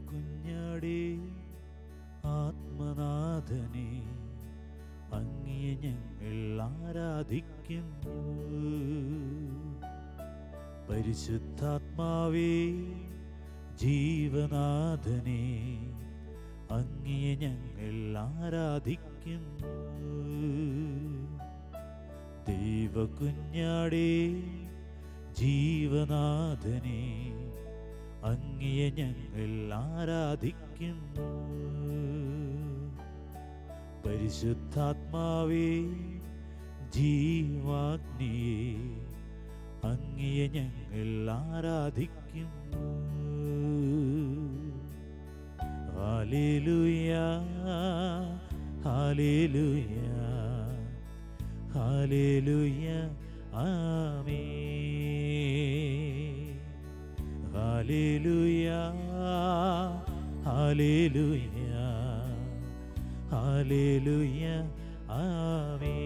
കുഞ്ഞാടേ ആത്മനാഥനെ അങ്ങയെ ഞങ്ങൾ ആരാധിക്കുന്നു പരിശുദ്ധാത്മാവേ ജീവനാഥനെ അങ്ങയെ ഞങ്ങൾ ആരാധിക്കുന്നു ദൈവകുഞ്ഞാടേ ജീവനാഥനെ അങ്ങയെ ഞങ്ങൾ ആരാധിക്കുന്നു പരിശുദ്ധാത്മാവേ ജീവാഗ്നിയെ അങ്ങയെ ഞങ്ങൾ ആരാധിക്കുന്നു ഹാലേലുയ ഹാലേലുയ ഹാലേലുയ ആമേ ഹാലേലുയ ഹാലേലുയ ഹാലേലുയ ആമേ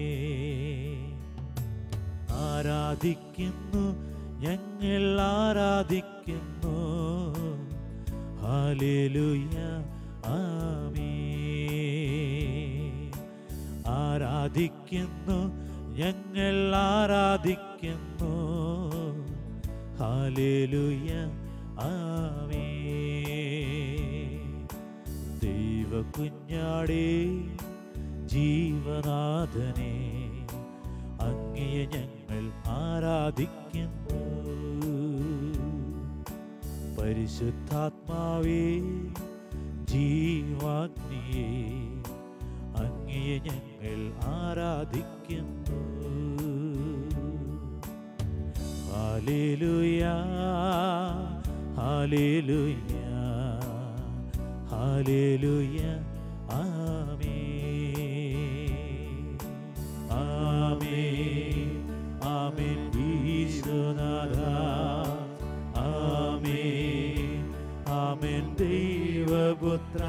ആരാധിക്കുന്നു ഞങ്ങൾ ആരാധിക്കുന്നു ഹാലേലുയ ആമേ ആരാധിക്കുന്നു ഞങ്ങൾ ആരാധിക്കുന്നു ഹാലേലുയ ആമേ ദൈവകുഞ്ഞാടേ ജീവനാഥനെ അങ്ങയെ ഞങ്ങൾ ആരാധിക്കുന്നു പരിശുദ്ധാത്മാവേ ജീവാഗ്നിയെ അങ്ങയെ ഞങ്ങൾ ആരാധിക്കുന്നു ഹാലേലുയ ഹാലേലുയ ഹാലേലുയ ആമേ ആമേ ആമേൻ ഈശ്വനാഥ ആമേ ആമേൻ ദൈവപുത്ര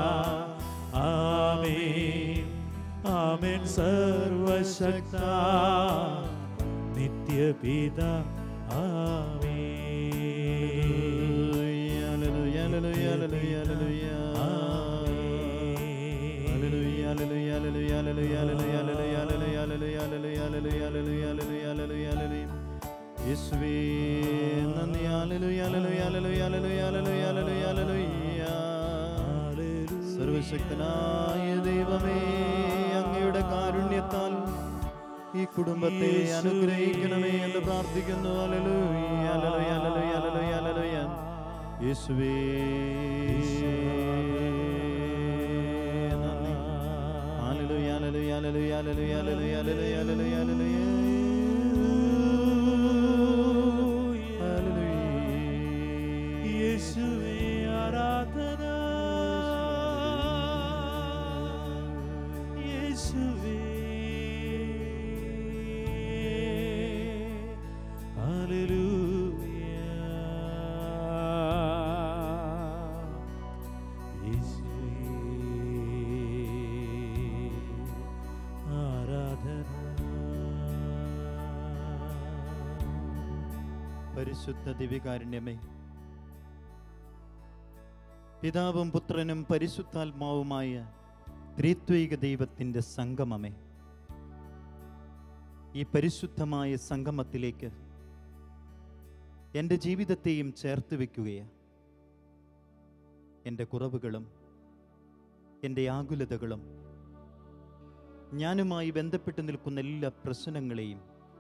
ആമേ ആമേൻ സർവശക്ത നിത്യപിത ആമേ ഹല്ലേലൂയ, ഹല്ലേലൂയ, ഹല്ലേലൂയ, ഹല്ലേലൂയ. ഹല്ലേലൂയ, ഹല്ലേലൂയ, ഹല്ലേലൂയ, ഹല്ലേലൂയ, ഹല്ലേലൂയ, ഹല്ലേലൂയ, ഹല്ലേലൂയ, ഹല്ലേലൂയ, ഹല്ലേലൂയ, ഹല്ലേലൂയ, ഹല്ലേലൂയ, ഹല്ലേലൂയ, ഹല്ലേലൂയ. യേശുവേ നന്ദി ഹല്ലേലൂയ, ഹല്ലേലൂയ, ഹല്ലേലൂയ, ഹല്ലേലൂയ, ഹല്ലേലൂയ, ഹല്ലേലൂയ, ഹല്ലേലൂയ. സർവശക്തനായ ദൈവമേ അങ്ങയുടെ കാരുണ്യത്താൽ ഈ കുടുംബത്തെ അനുഗ്രഹിക്കണമേ എന്ന് പ്രാർത്ഥിക്കുന്നു ഹല്ലേലൂയ, ഹല്ലേലൂയ, ഹല്ലേലൂയ, ഹല്ലേലൂയ, ഹല്ലേലൂയ. യേശുവേ നന്ദി. ഹല്ലേലൂയ, ഹല്ലേലൂയ, ഹല്ലേലൂയ, ഹല്ലേലൂയ, ഹല്ലേലൂയ, ഹല്ലേലൂയ, ഹല്ലേലൂയ, ഹല്ലേലൂയ. ഹല്ലേലൂയ. യേശുവേ ആരാധന യേശുവേ ഹല്ലേലൂയ യേശുവേ ആരാധന പരിശുദ്ധ ദിവികാരുണ്യമേ പിതാവും പുത്രനും പരിശുദ്ധാത്മാവുമായ ത്രിത്വൈക ദൈവത്തിൻ്റെ സംഗമമേ ഈ പരിശുദ്ധമായ സംഗമത്തിലേക്ക് എൻ്റെ ജീവിതത്തെയും ചേർത്ത് വയ്ക്കുകയാണ് എൻ്റെ കുറവുകളും എൻ്റെ ആകുലതകളും ഞാനുമായി ബന്ധപ്പെട്ട് നിൽക്കുന്ന എല്ലാ പ്രശ്നങ്ങളെയും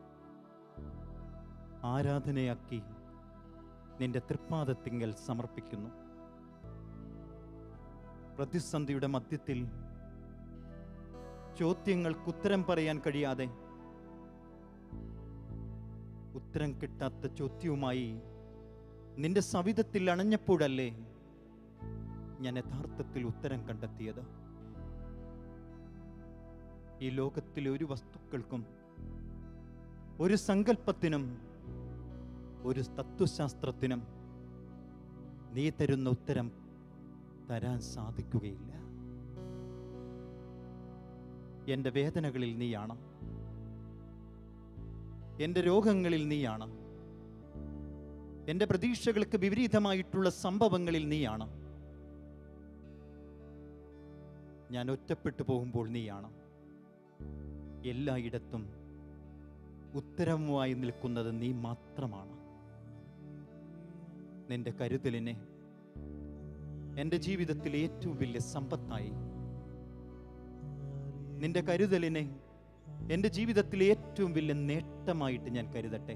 ആരാധനയാക്കി നിന്റെ തൃപ്പാദത്തിങ്കൽ സമർപ്പിക്കുന്നു പ്രതിസന്ധിയുടെ മധ്യത്തിൽ ചോദ്യങ്ങൾക്ക് ഉത്തരം പറയാൻ കഴിയാതെ ഉത്തരം കിട്ടാത്ത ചോദ്യവുമായി നിന്റെ സവിധത്തിൽ അണഞ്ഞപ്പോഴല്ലേ ഞാൻ യഥാർത്ഥത്തിൽ ഉത്തരം കണ്ടെത്തിയത് ഈ ലോകത്തിലെ ഒരു വസ്തുക്കൾക്കും ഒരു സങ്കല്പത്തിനും ഒരു തത്വശാസ്ത്രത്തിനും നീ തരുന്ന ഉത്തരം തരാൻ സാധിക്കുകയില്ല എൻ്റെ വേദനകളിൽ നീയാണ് എൻ്റെ രോഗങ്ങളിൽ നീയാണ് എൻ്റെ പ്രതീക്ഷകൾക്ക് വിപരീതമായിട്ടുള്ള സംഭവങ്ങളിൽ നീയാണ് ഞാൻ ഒറ്റപ്പെട്ടു പോകുമ്പോൾ നീയാണ് എല്ലായിടത്തും ഉത്തരവുമായി നിൽക്കുന്നത് നീ മാത്രമാണ് നിന്റെ കരുതലിനെ എൻ്റെ ജീവിതത്തിലെ ഏറ്റവും വലിയ സമ്പത്തായി നിന്റെ കരുതലിനെ എൻ്റെ ജീവിതത്തിലെ ഏറ്റവും വലിയ നേട്ടമായിട്ട് ഞാൻ കരുതട്ടെ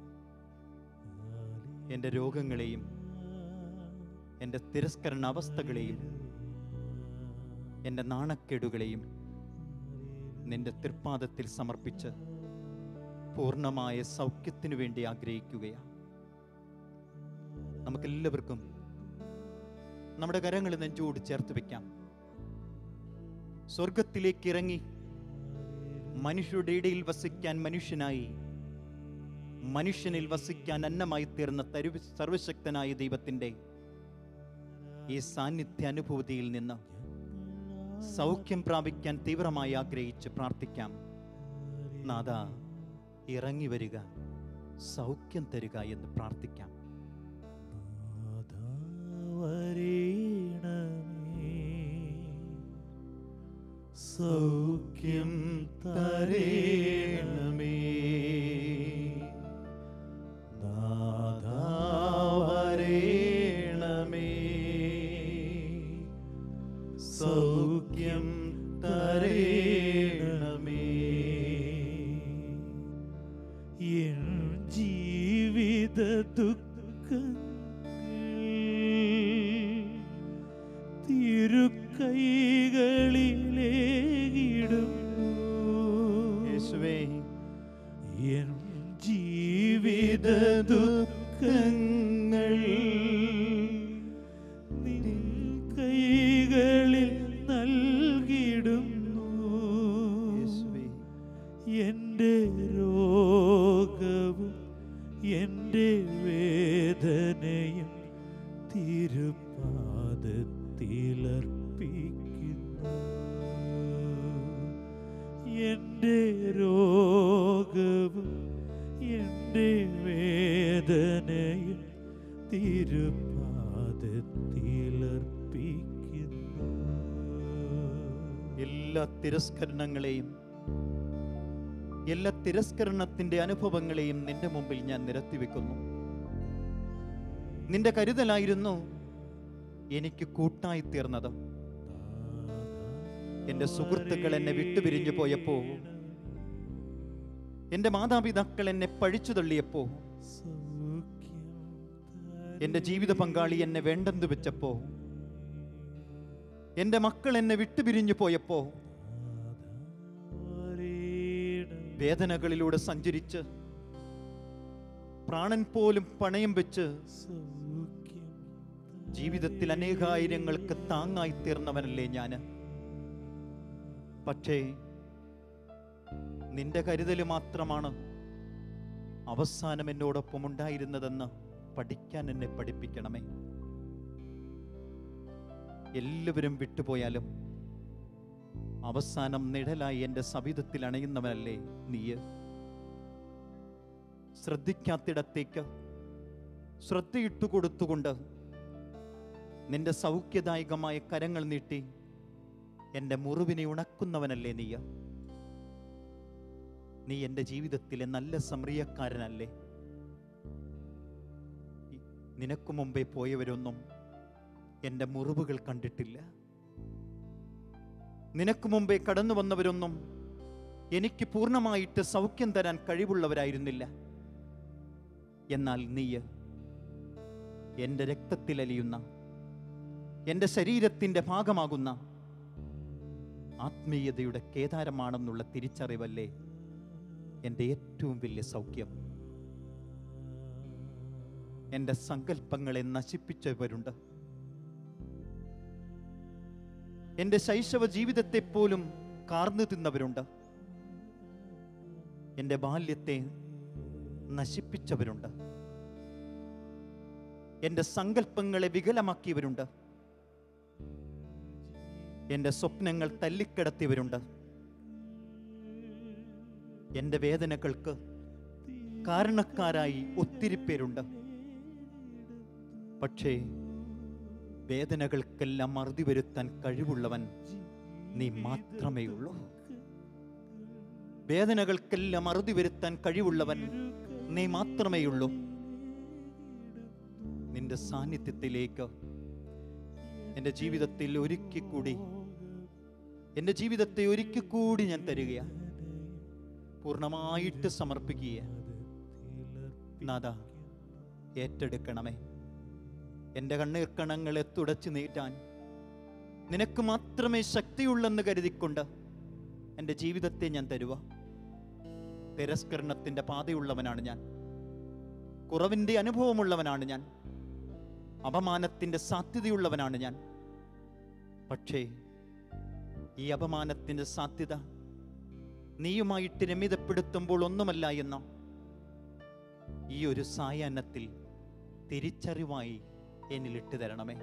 എൻ്റെ രോഗങ്ങളെയും എൻ്റെ തിരസ്കരണ അവസ്ഥകളെയും എൻ്റെ നാണക്കേടുകളെയും നിന്റെ തൃപ്പാദത്തിൽ സമർപ്പിച്ച് പൂർണ്ണമായ സൗഖ്യത്തിനു വേണ്ടി ആഗ്രഹിക്കുകയാണ് നമുക്കെല്ലാവർക്കും നമ്മുടെ കരങ്ങൾ നെഞ്ചോട് ചേർത്ത് വെക്കാം സ്വർഗത്തിലേക്ക് ഇറങ്ങി മനുഷ്യരുടെ ഇടയിൽ വസിക്കാൻ മനുഷ്യനായി മനുഷ്യനിൽ വസിക്കാൻ അന്നമായി തീർന്ന തരു സർവശക്തനായ ദൈവത്തിൻ്റെ ഈ സാന്നിധ്യ അനുഭൂതിയിൽ നിന്ന് സൗഖ്യം പ്രാപിക്കാൻ തീവ്രമായി ആഗ്രഹിച്ച് പ്രാർത്ഥിക്കാം നാഥ ഇറങ്ങി വരിക സൗഖ്യം തരിക എന്ന് പ്രാർത്ഥിക്കാം വരേണമേ സൗഖ്യം തരേണമേ നാഥാ വരേണമേ സൗഖ്യം തരേണമേ എൻ ജീവിത ദുഃഖങ്ങൾ തിരുക്കൈകളിലേകിടുന്നു യേശുവേ എൻ ജീവിത ദുഃഖങ്ങൾ നിൻ കൈകളിൽ നൽകിടുന്നു യേശുവേ എൻ്റെ രോഗവും എൻ്റെ വേദനയും തിരുപാദത്തിലർപ്പിക്കുന്നു എൻ്റെ രോഗവും എൻ്റെ വേദനയും തിരുപാദത്തിലർപ്പിക്കുന്നു എല്ലാ തിരസ്കരണങ്ങളെയും എല്ലാ തിരസ്കരണത്തിന്റെ അനുഭവങ്ങളെയും നിന്റെ മുമ്പിൽ ഞാൻ നിരത്തിവെക്കുന്നു നിന്റെ കരുതലായിരുന്നു എനിക്ക് കൂട്ടായി തീർന്നത് എന്റെ സുഹൃത്തുക്കൾ എന്നെ വിട്ടുപിരിഞ്ഞു പോയപ്പോ എന്റെ മാതാപിതാക്കൾ എന്നെ പഴിച്ചു തള്ളിയപ്പോ എന്റെ ജീവിത പങ്കാളി എന്നെ വേണ്ടെന്ന് വെച്ചപ്പോ എന്റെ മക്കൾ എന്നെ വിട്ടുപിരിഞ്ഞു പോയപ്പോ വേദനകളിലൂടെ സഞ്ചരിച്ച് പ്രാണൻ പോലും പണയം വെച്ച് ജീവിതത്തിൽ അനേകായിരങ്ങൾക്ക് താങ്ങായി തീർന്നവനല്ലേ ഞാന് പക്ഷേ നിന്റെ കരുതല് മാത്രമാണ് അവസാനം എന്നോടൊപ്പം ഉണ്ടായിരുന്നതെന്ന് പഠിക്കാൻ എന്നെ പഠിപ്പിക്കണമേ എല്ലാവരും വിട്ടുപോയാലും അവസാനം നിഴലായി എൻ്റെ സവിധത്തിൽ അണയുന്നവനല്ലേ നീയ് ശ്രദ്ധിക്കാത്തിടത്തേക്ക് ശ്രദ്ധയിട്ടു കൊടുത്തുകൊണ്ട് നിന്റെ സൗഖ്യദായകമായ കരങ്ങൾ നീട്ടി എൻ്റെ മുറിവിനെ ഉണക്കുന്നവനല്ലേ നീയ നീ എൻ്റെ ജീവിതത്തിലെ നല്ല സമറിയക്കാരനല്ലേ ഇ- നിനക്ക് മുമ്പേ പോയവരൊന്നും എൻ്റെ മുറിവുകൾ കണ്ടിട്ടില്ല നിനക്ക് മുമ്പേ കടന്നു വന്നവരൊന്നും എനിക്ക് പൂർണ്ണമായിട്ട് സൗഖ്യം തരാൻ കഴിവുള്ളവരായിരുന്നില്ല എന്നാൽ നീ എൻ്റെ രക്തത്തിലലിയുന്ന എൻ്റെ ശരീരത്തിൻ്റെ ഭാഗമാകുന്ന ആത്മീയതയുടെ കേദാരമാണെന്നുള്ള തിരിച്ചറിവല്ലേ എൻ്റെ ഏറ്റവും വലിയ സൗഖ്യം എൻ്റെ സങ്കല്പങ്ങളെ നശിപ്പിച്ചവരുണ്ട് എൻ്റെ ശൈശവ ജീവിതത്തെ പോലും കാർന്നു തിന്നവരുണ്ട് എൻ്റെ ബാല്യത്തെ നശിപ്പിച്ചവരുണ്ട് എൻ്റെ സങ്കല്പങ്ങളെ വികലമാക്കിയവരുണ്ട് എൻ്റെ സ്വപ്നങ്ങൾ തല്ലിക്കിടത്തിയവരുണ്ട് എൻ്റെ വേദനകൾക്ക് കാരണക്കാരായി ഒത്തിരി പേരുണ്ട് പക്ഷേ വേദനകൾക്കെല്ലാം അറുതി വരുത്താൻ കഴിവുള്ളവൻ നീ മാത്രമേ ഉള്ളൂ വേദനകൾക്കെല്ലാം അറുതി വരുത്താൻ കഴിവുള്ളവൻ നീ മാത്രമേ ഉള്ളൂ നിന്റെ സാന്നിധ്യത്തിലേക്ക് എൻ്റെ ജീവിതത്തിൽ ഒരിക്കൽ കൂടി എൻ്റെ ജീവിതത്തെ ഒരിക്കൽ കൂടി ഞാൻ തരികയാ പൂർണ്ണമായിട്ട് സമർപ്പിക്കുക നാഥ ഏറ്റെടുക്കണമേ എൻ്റെ കണ്ണീർക്കണങ്ങളെ തുടച്ചു നീട്ടാൻ നിനക്ക് മാത്രമേ ശക്തിയുള്ളെന്ന് കരുതിക്കൊണ്ട് എൻ്റെ ജീവിതത്തെ ഞാൻ തരുക തിരസ്കരണത്തിൻ്റെ പാതയുള്ളവനാണ് ഞാൻ കുറവിൻ്റെ അനുഭവമുള്ളവനാണ് ഞാൻ അപമാനത്തിൻ്റെ സാധ്യതയുള്ളവനാണ് ഞാൻ പക്ഷേ ഈ അപമാനത്തിൻ്റെ സാധ്യത നീയുമായിട്ട് രമിതപ്പെടുത്തുമ്പോൾ ഒന്നുമല്ല എന്ന ഈ ഒരു സായാഹ്നത്തിൽ തിരിച്ചറിവായി എന്നിലിട്ട് തരണമേ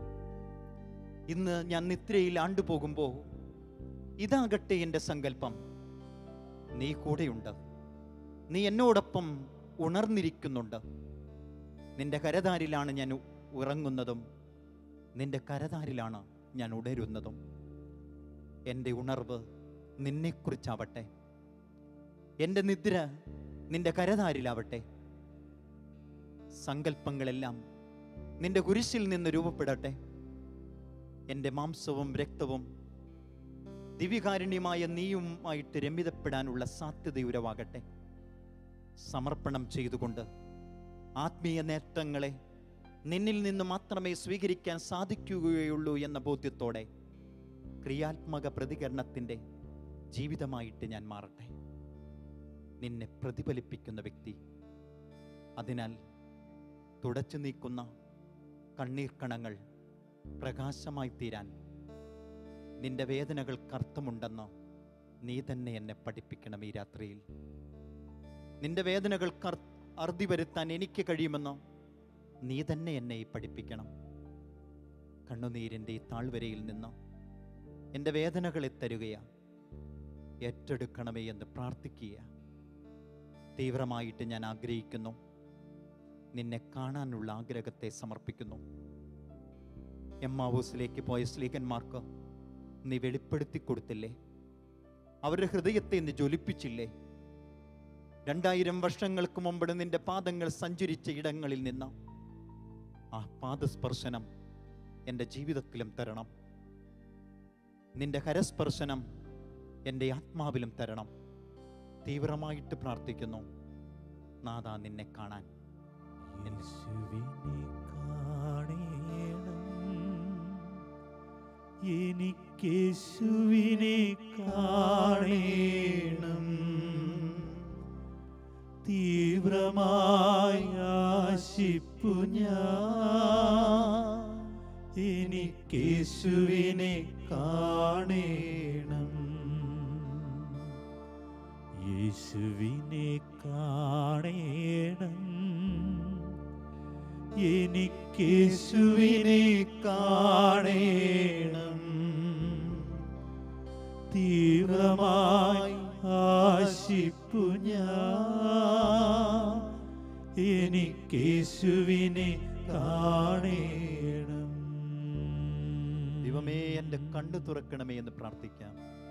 ഇന്ന് ഞാൻ നിദ്രയിൽ ആണ്ടുപോകുമ്പോൾ ഇതാകട്ടെ എൻ്റെ സങ്കല്പം നീ കൂടെയുണ്ട് നീ എന്നോടൊപ്പം ഉണർന്നിരിക്കുന്നുണ്ട് നിന്റെ കരതാരിലാണ് ഞാൻ ഉ- ഉറങ്ങുന്നതും നിന്റെ കരതാരിലാണ് ഞാൻ ഉണരുന്നതും എൻ്റെ ഉണർവ് നിന്നെക്കുറിച്ചാവട്ടെ എൻ്റെ നിദ്ര നിന്റെ കരതാരിലാവട്ടെ സങ്കല്പങ്ങളെല്ലാം നിന്റെ കുരിശിൽ നിന്ന് രൂപപ്പെടട്ടെ എൻ്റെ മാംസവും രക്തവും ദിവ്യകാരുണ്യമായ നീയുമായിട്ട് രമ്യതപ്പെടാനുള്ള സാധ്യതയുരവാകട്ടെ സമർപ്പണം ചെയ്തുകൊണ്ട് ആത്മീയ നേട്ടങ്ങളെ നിന്നിൽ നിന്ന് മാത്രമേ സ്വീകരിക്കാൻ സാധിക്കുകയുള്ളൂ എന്ന ബോധ്യത്തോടെ ക്രിയാത്മക പ്രതികരണത്തിൻ്റെ ജീവിതമായിട്ട് ഞാൻ മാറട്ടെ നിന്നെ പ്രതിഫലിപ്പിക്കുന്ന വ്യക്തി അതിനാൽ തുടച്ചു നീക്കുന്ന കണ്ണീർ കണങ്ങൾ പ്രകാശമായി തീരാൻ നിന്റെ വേദനകൾക്ക് അർത്ഥമുണ്ടെന്ന് നീ തന്നെ എന്നെ പഠിപ്പിക്കണം ഈ രാത്രിയിൽ നിന്റെ വേദനകൾക്ക് അർ- അറുതി വരുത്താൻ എനിക്ക് കഴിയുമെന്ന് നീ തന്നെ എന്നെ പഠിപ്പിക്കണം കണ്ണുനീരിൻ്റെ ഈ താഴ്വരയിൽ നിന്ന് എൻ്റെ വേദനകളെ തരുകയാ ഏറ്റെടുക്കണമേ എന്ന് പ്രാർത്ഥിക്കുക തീവ്രമായിട്ട് ഞാൻ ആഗ്രഹിക്കുന്നു നിന്നെ കാണാനുള്ള ആഗ്രഹത്തെ സമർപ്പിക്കുന്നു എമ്മാവൂസിലേക്ക് പോയ സ്ലീഹന്മാർക്ക് നീ വെളിപ്പെടുത്തി കൊടുത്തില്ലേ അവരുടെ ഹൃദയത്തെ നീ ജ്വലിപ്പിച്ചില്ലേ രണ്ടായിരം വർഷങ്ങൾക്ക് മുമ്പ് നിന്റെ പാദങ്ങൾ സഞ്ചരിച്ച ഇടങ്ങളിൽ നിന്ന് ആ പാദസ്പർശനം എൻ്റെ ജീവിതത്തിലും തരണം നിന്റെ കരസ്പർശനം എൻ്റെ ആത്മാവിലും തരണം തീവ്രമായിട്ട് പ്രാർത്ഥിക്കുന്നു നാദാ നിന്നെ കാണാൻ യേശുവിനെ കാണേണം എനിക്കേശുവിനെ കാണേണം തീവ്രമായി ആശിപ്പു ഞാൻ എനിക്കേശുവിനെ കാണേണം യേശുവിനെ കാണേണം എനിക്കേശുവിനെ കാണേണം തീവ്രമായി ആശിപ്പു ഞാൻ എനിക്കേശുവിനെ കാണേണം ദൈവമേ എൻ്റെ കണ്ണു തുറക്കണമേ എന്ന് പ്രാർത്ഥിക്കാം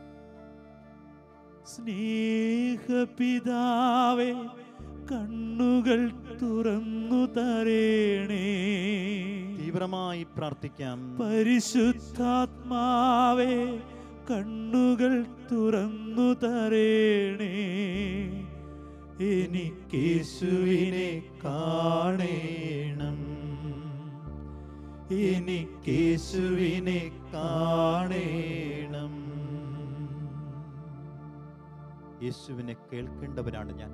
സ്നേഹപിതാവേ കണ്ണുകൾ തുറന്നു തരേണേ തീവ്രമായി പ്രാർത്ഥിക്കാം പരിശുദ്ധാത്മാവേ കണ്ണുകൾ തുറന്നു തരേണേ എനിക്കേശുവിനെ കാണേണം എനിക്കേശുവിനെ കാണേണം യേശുവിനെ കേൾക്കേണ്ടവരാണ് ഞാൻ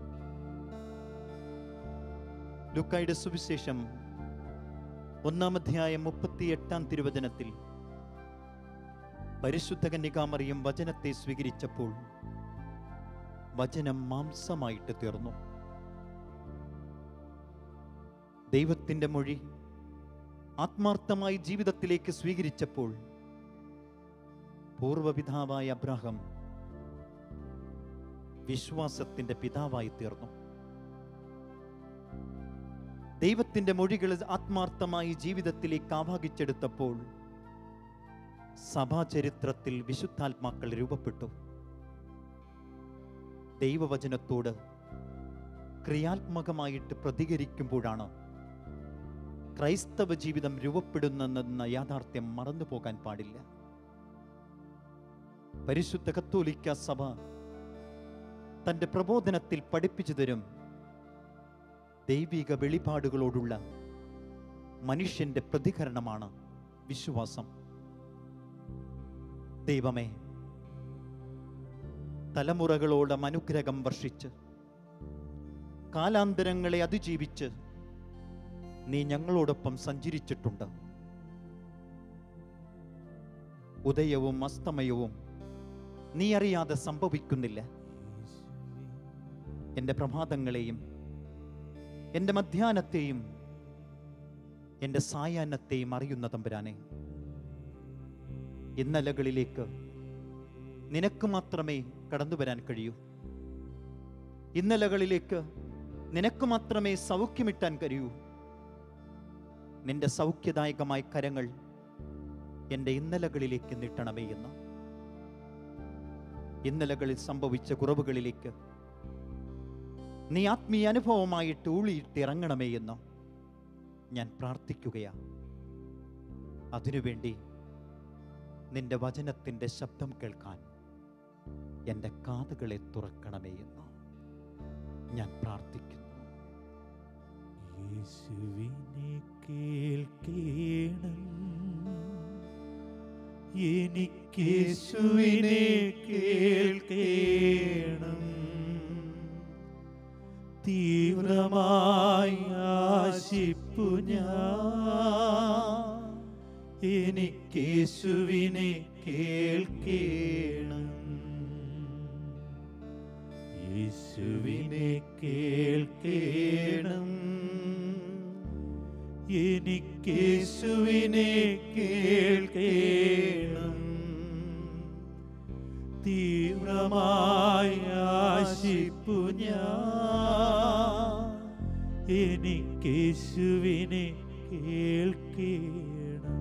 ലുക്കായുടെ സുവിശേഷം ഒന്നാം അധ്യായം മുപ്പത്തി എട്ടാം തിരുവചനത്തിൽ പരിശുദ്ധ കന്യകാമറിയം വചനത്തെ സ്വീകരിച്ചപ്പോൾ വചനം മാംസമായിട്ട് തീർന്നു ദൈവത്തിൻ്റെ മൊഴി ആത്മാർത്ഥമായി ജീവിതത്തിലേക്ക് സ്വീകരിച്ചപ്പോൾ പൂർവപിതാവായ അബ്രാഹം വിശ്വാസത്തിന്റെ പിതാവായി തീർന്നു ദൈവത്തിന്റെ മൊഴികൾ ആത്മാർത്ഥമായി ജീവിതത്തിലേക്ക് ആവാഹിച്ചെടുത്തപ്പോൾ സഭാചരിത്രത്തിൽ വിശുദ്ധാത്മാക്കൾ രൂപപ്പെട്ടു ദൈവവചനത്തോട് ക്രിയാത്മകമായിട്ട് പ്രതികരിക്കുമ്പോഴാണ് ക്രൈസ്തവ ജീവിതം രൂപപ്പെടുന്നെന്ന യാഥാർത്ഥ്യം മറന്നു പോകാൻ പാടില്ല പരിശുദ്ധ കത്തോലിക്ക സഭ തൻ്റെ പ്രബോധനത്തിൽ പഠിപ്പിച്ചു തരും ദൈവിക വെളിപാടുകളോടുള്ള മനുഷ്യന്റെ പ്രതികരണമാണ് വിശ്വാസം ദൈവമേ തലമുറകളോളം അനുഗ്രഹം വർഷിച്ച് കാലാന്തരങ്ങളെ അതിജീവിച്ച് നീ ഞങ്ങളോടൊപ്പം സഞ്ചരിച്ചിട്ടുണ്ട് ഉദയവും അസ്തമയവും നീ അറിയാതെ സംഭവിക്കുന്നില്ല എൻ്റെ പ്രഭാതങ്ങളെയും എൻ്റെ മധ്യാഹ്നത്തെയും എൻ്റെ സായാഹ്നത്തെയും അറിയുന്ന തമ്പുരാനെ ഇന്നലകളിലേക്ക് നിനക്ക് മാത്രമേ കടന്നു വരാൻ കഴിയൂ ഇന്നലകളിലേക്ക് നിനക്ക് മാത്രമേ സൗഖ്യമിട്ടാൻ കഴിയൂ നിന്റെ സൗഖ്യദായകമായ കരങ്ങൾ എൻ്റെ ഇന്നലകളിലേക്ക് നീട്ടണമേ എന്ന് ഇന്നലകളിൽ സംഭവിച്ച കുറവുകളിലേക്ക് നീ ആത്മീയ അനുഭവമായിട്ട് ഊളിയിട്ട് ഇറങ്ങണമേ എന്ന് ഞാൻ പ്രാർത്ഥിക്കുകയാ അതിനുവേണ്ടി നിന്റെ വചനത്തിൻ്റെ ശബ്ദം കേൾക്കാൻ എൻ്റെ കാതുകളെ തുറക്കണമേ എന്ന് ഞാൻ പ്രാർത്ഥിക്കുന്നു യേശുവിനെ കേൾക്കേണം എനിക്കേശുവിനെ കേൾക്കേണം തീവ്രമായി ആശിപ്പു ഞാൻ എനിക്കേശുവിനെ കേൾക്കേണം യേശുവിനെ കേൾക്കേണം എനിക്കേശുവിനെ കേൾക്കേണം തീവ്രമായി ആശിപ്പു ഞാൻ എനിക്കേശുവിനെ കേൾക്കേണം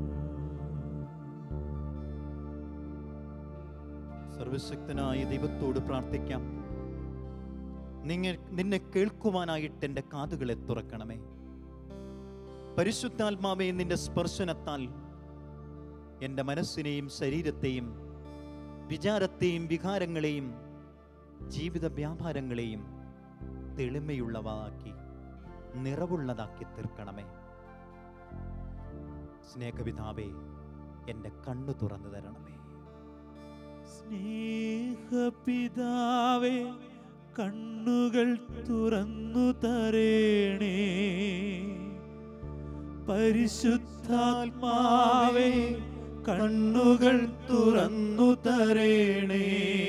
സർവശക്തനായ ദൈവത്തോട് പ്രാർത്ഥിക്കാം നിങ്ങൾ നിന്നെ കേൾക്കുവാനായിട്ട് എൻ്റെ കാതുകളെ തുറക്കണമേ പരിശുദ്ധാത്മാവെ നിന്റെ സ്പർശനത്താൽ എൻ്റെ മനസ്സിനെയും ശരീരത്തെയും വിചാരത്തെയും വികാരങ്ങളെയും ജീവിത വ്യാപാരങ്ങളെയും തെളിമയുള്ളവാക്കി നിറവുള്ളതാക്കി തീർക്കണമേ സ്നേഹപിതാവേ എൻ്റെ കണ്ണു തുറന്നു തരണമേ സ്നേഹപിതാവേ കണ്ണുകൾ തുറന്നു തരേണേ പരിശുദ്ധാത്മാവേ കണ്ണുകൾ തുറന്നു തരേണേ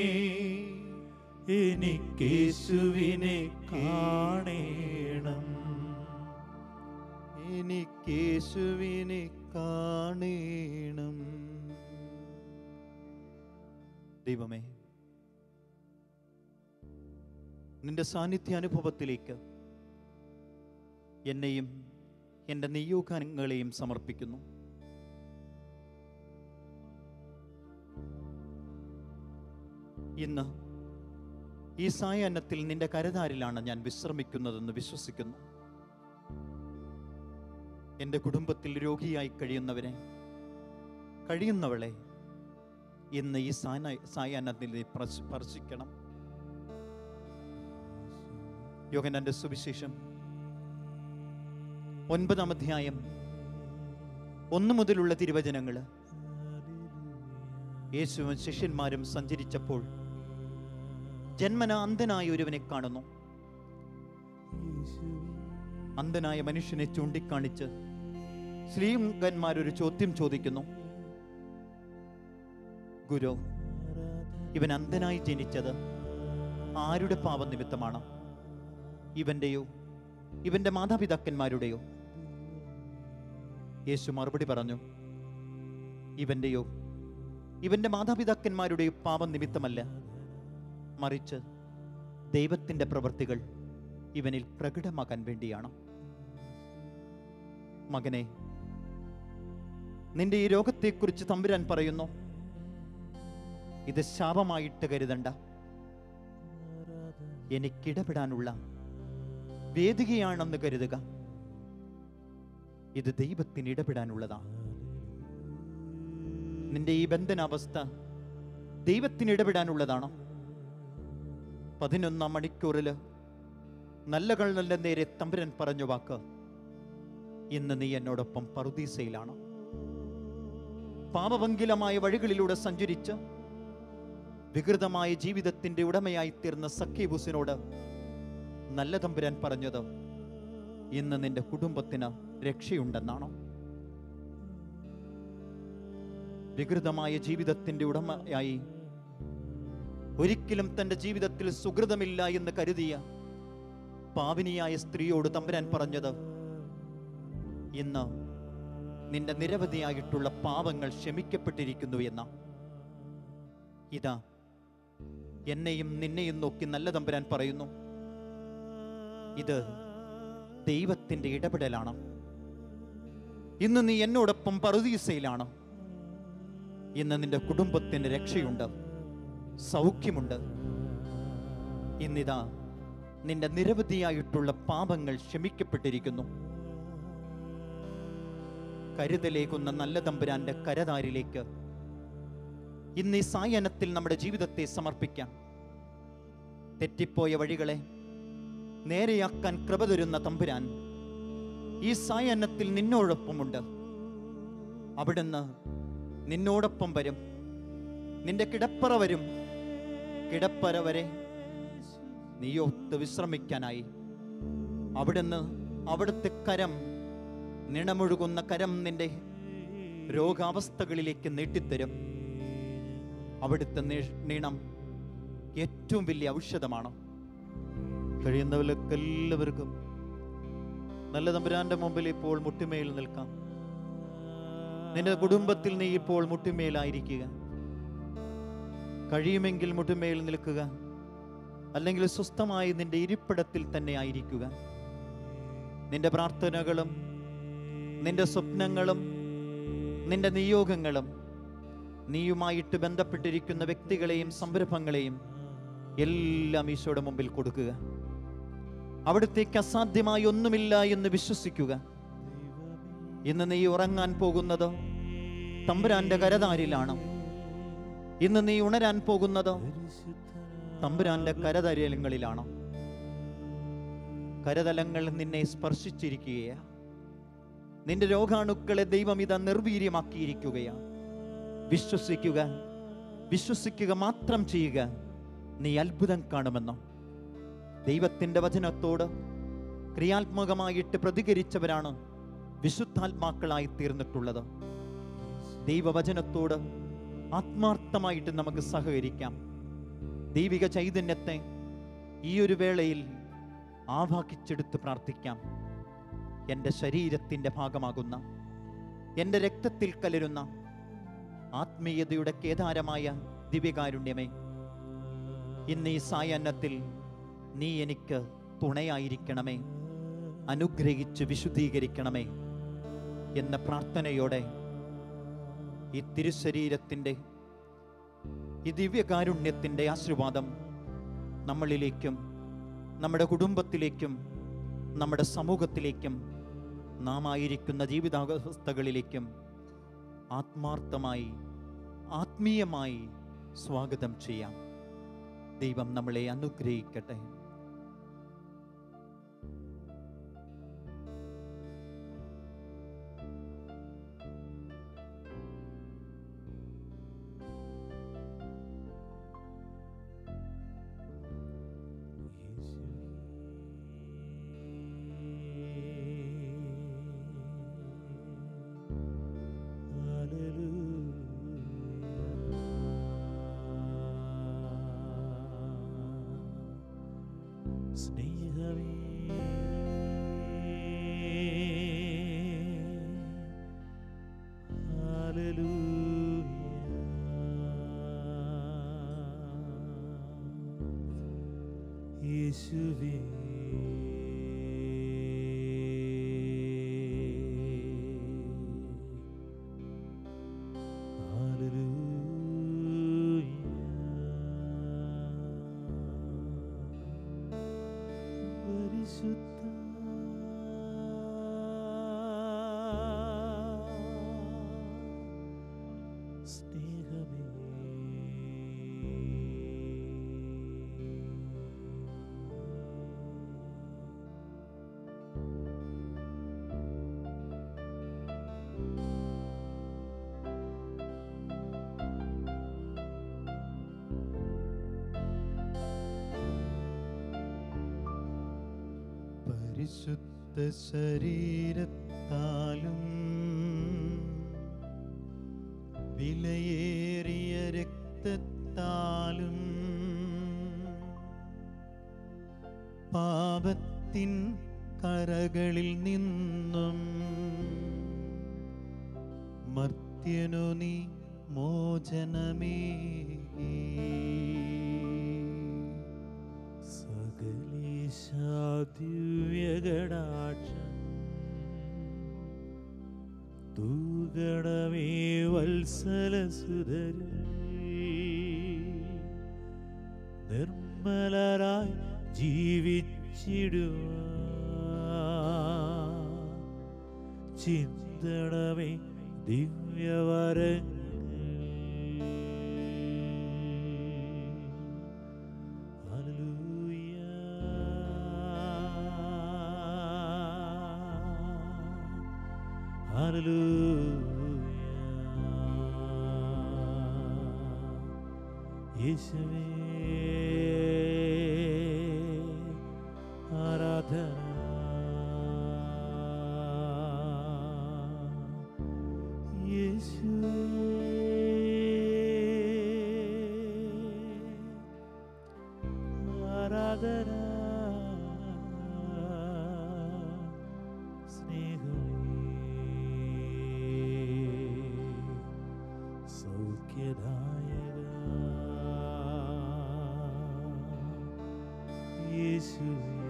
എനിക്കേശുവിനെ കാണേണം എനിക്കേശുവിനെ കാണേണം ദൈവമേ നിന്റെ സാന്നിധ്യ അനുഭവത്തിലേക്ക് എന്നെയും എൻ്റെ നിയോഗങ്ങളെയും സമർപ്പിക്കുന്നു ഇന്ന് ഈ സായാഹ്നത്തിൽ നിന്റെ കരുതാരിലാണ് ഞാൻ വിശ്രമിക്കുന്നതെന്ന് വിശ്വസിക്കുന്നു എൻ്റെ കുടുംബത്തിൽ രോഗിയായി കഴിയുന്നവനെ കഴിയുന്നവളെ ഇന്ന് ഈ സാന സായാഹ്നത്തിൽ നീ പ്രസ് സ്പർശിക്കണം യോഗനന്റെ സുവിശേഷം ഒൻപതാം അധ്യായം ഒന്ന് മുതലുള്ള തിരുവചനങ്ങൾ യേശുവും ശിഷ്യന്മാരും സഞ്ചരിച്ചപ്പോൾ ജന്മന അന്ധനായ ഒരുവനെ കാണുന്നു അന്ധനായ മനുഷ്യനെ ചൂണ്ടിക്കാണിച്ച് ശ്രീമുഖന്മാരൊരു ചോദ്യം ചോദിക്കുന്നു ഗുരു ഇവൻ അന്ധനായി ജനിച്ചത് ആരുടെ പാപനിമിത്തമാണ് ഇവന്റെയോ ഇവന്റെ മാതാപിതാക്കന്മാരുടെയോ യേശു മറുപടി പറഞ്ഞു ഇവന്റെയോ ഇവന്റെ മാതാപിതാക്കന്മാരുടെയോ പാപം നിമിത്തമല്ല മറിച്ച് ദൈവത്തിന്റെ പ്രവൃത്തികൾ ഇവനിൽ പ്രകടമാക്കാൻ വേണ്ടിയാണ് മകനെ നിന്റെ ഈ രോഗത്തെക്കുറിച്ച് തമ്പുരാൻ പറയുന്നു ഇത് ശാപമായിട്ട് കരുതണ്ട എനിക്കിടപെടാനുള്ള വേദികയാണെന്ന് കരുതുക ഇത് ദൈവത്തിന് ഇടപെടാനുള്ളതാണ് നിന്റെ ഈ ബന്ധനാവസ്ഥ ദൈവത്തിന് ഇടപെടാനുള്ളതാണോ പതിനൊന്നാം മണിക്കൂറില് നല്ല കള്ളന്റെ നേരെ തമ്പുരൻ പറഞ്ഞു വാക്ക് ഇന്ന് നീ എന്നോടൊപ്പം പറുദീസയിലാണ് പാപഭംഗിലമായ വഴികളിലൂടെ സഞ്ചരിച്ച് വികൃതമായ ജീവിതത്തിന്റെ ഉടമയായി തീർന്ന സഖ്യബൂസിനോട് നല്ല തമ്പുരാൻ പറഞ്ഞത് ഇന്ന് നിന്റെ കുടുംബത്തിന് രക്ഷയുണ്ടെന്നാണോ വികൃതമായ ജീവിതത്തിന്റെ ഉടമയായി ഒരിക്കലും തന്റെ ജീവിതത്തിൽ സുഹൃതമില്ല എന്ന് കരുതിയ പാവിനിയായ സ്ത്രീയോട് തമ്പുരാൻ പറഞ്ഞത് ഇന്ന് നിന്റെ നിരവധിയായിട്ടുള്ള പാപങ്ങൾ ക്ഷമിക്കപ്പെട്ടിരിക്കുന്നു എന്ന ഇതാ എന്നെയും നിന്നെയും നോക്കി നല്ല തമ്പുരാൻ പറയുന്നു ഇത് ദൈവത്തിന്റെ ഇടപെടലാണ് ഇന്ന് നീ എന്നോടൊപ്പം പറുദീസയിലാണ് ഇന്ന് നിന്റെ കുടുംബത്തിന് രക്ഷയുണ്ട് സൗഖ്യമുണ്ട് ഇന്നിതാ നിന്റെ നിരവധിയായിട്ടുള്ള പാപങ്ങൾ ക്ഷമിക്കപ്പെട്ടിരിക്കുന്നു കരുതലേകുന്ന നല്ല തമ്പുരാന്റെ കരതാരിലേക്ക് ഇന്ന് ഈ സായനത്തിൽ നമ്മുടെ ജീവിതത്തെ സമർപ്പിക്കാം തെറ്റിപ്പോയ വഴികളെ നേരെയാക്കാൻ കൃപ തരുന്ന തമ്പുരാൻ ഈ സായന്നത്തിൽ നിന്നോടൊപ്പമുണ്ട് അവിടുന്ന് നിന്നോടൊപ്പം വരും നിന്റെ കിടപ്പറ വരും കിടപ്പറ വരെ നീയൊത്ത് വിശ്രമിക്കാനായി അവിടുന്ന് അവിടുത്തെ കരം നിണമൊഴുകുന്ന കരം നിന്റെ രോഗാവസ്ഥകളിലേക്ക് നീട്ടിത്തരും അവിടുത്തെ നീ- നീണം ഏറ്റവും വലിയ ഔഷധമാണ് കഴിയുന്നവർക്ക് എല്ലാവർക്കും നല്ല തമ്പുരാന്റെ മുമ്പിൽ ഇപ്പോൾ മുട്ടിമേൽ നിൽക്കാം നിന്റെ കുടുംബത്തിൽ നീ ഇപ്പോൾ മുട്ടിമേലായിരിക്കുക കഴിയുമെങ്കിൽ മുട്ടുമേൽ നിൽക്കുക അല്ലെങ്കിൽ സ്വസ്ഥമായി നിന്റെ ഇരിപ്പിടത്തിൽ തന്നെ ആയിരിക്കുക നിന്റെ പ്രാർത്ഥനകളും നിന്റെ സ്വപ്നങ്ങളും നിന്റെ നിയോഗങ്ങളും നീയുമായിട്ട് ബന്ധപ്പെട്ടിരിക്കുന്ന വ്യക്തികളെയും സംരംഭങ്ങളെയും എല്ലാം ഈശോയുടെ മുമ്പിൽ കൊടുക്കുക അവിടത്തേക്ക് അസാധ്യമായി ഒന്നുമില്ല എന്ന് വിശ്വസിക്കുക ഇന്ന് നീ ഉറങ്ങാൻ പോകുന്നത് തമ്പുരാന്റെ കരതാരിലാണ് ഇന്ന് നീ ഉണരാൻ പോകുന്നത് തമ്പുരാന്റെ കരതരങ്ങളിലാണ് കരതലങ്ങൾ നിന്നെ സ്പർശിച്ചിരിക്കുകയാ നിന്റെ രോഗാണുക്കളെ ദൈവം ഇതാ നിർവീര്യമാക്കിയിരിക്കുകയാണ് വിശ്വസിക്കുക വിശ്വസിക്കുക മാത്രം ചെയ്യുക നീ അത്ഭുതം കാണുമെന്നോ ദൈവത്തിന്റെ വചനത്തോട് ക്രിയാത്മകമായിട്ട് പ്രതികരിച്ചവരാണ് വിശുദ്ധാത്മാക്കളായി തീർന്നിട്ടുള്ളത് ദൈവവചനത്തോട് ആത്മാർത്ഥമായിട്ട് നമുക്ക് സഹകരിക്കാം ദൈവിക ചൈതന്യത്തെ ഈ ഒരു വേളയിൽ ആവാഹിച്ചെടുത്ത് പ്രാർത്ഥിക്കാം എൻ്റെ ശരീരത്തിൻ്റെ ഭാഗമാകുന്ന എൻ്റെ രക്തത്തിൽ കലരുന്ന ആത്മീയതയുടെ കേദാരമായ ദിവ്യകാരുണ്യമേ ഇന്ന് ഈ സായാഹ്നത്തിൽ നീ എനിക്ക് തുണയായിരിക്കണമേ അനുഗ്രഹിച്ച് വിശുദ്ധീകരിക്കണമേ എന്ന പ്രാർത്ഥനയോടെ ഈ തിരുശരീരത്തിൻ്റെ ഈ ദിവ്യകാരുണ്യത്തിൻ്റെ ആശീർവാദം നമ്മളിലേക്കും നമ്മുടെ കുടുംബത്തിലേക്കും നമ്മുടെ സമൂഹത്തിലേക്കും നാം ആയിരിക്കുന്ന ജീവിതാവസ്ഥകളിലേക്കും ആത്മാർത്ഥമായി ആത്മീയമായി സ്വാഗതം ചെയ്യാം ദൈവം നമ്മളെ അനുഗ്രഹിക്കട്ടെ സ്നേഹമേ യേശുവേ ഹല്ലേലൂയ പരിശുദ്ധ ശരീരത്താലും വിലയേറിയ രക്തത്താലും പാപത്തിൻ കരകളിൽ നിന്നും മർത്യനു നീ മോചനമേകി സകലേശാദിവ്യകടാക്ഷം തൂകണമേ വത്സലസുതര നിർമ്മലരായി ജീവിച്ചിടുക ചിന്തണമേ ദിവ്യവരങ്ങൾ യേശുവേ ആരാധന യേശുവേ ആരാധന സ്നേഹമേ സൗഖ്യദായക യേശുവേ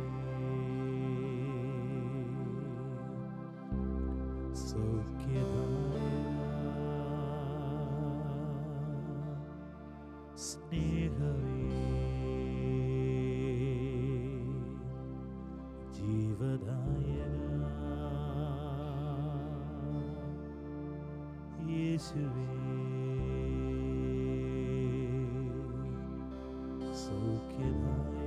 സൗഖ്യദായക സ്നേഹമേ ജീവദായക യേശുവേ സൗഖ്യദായക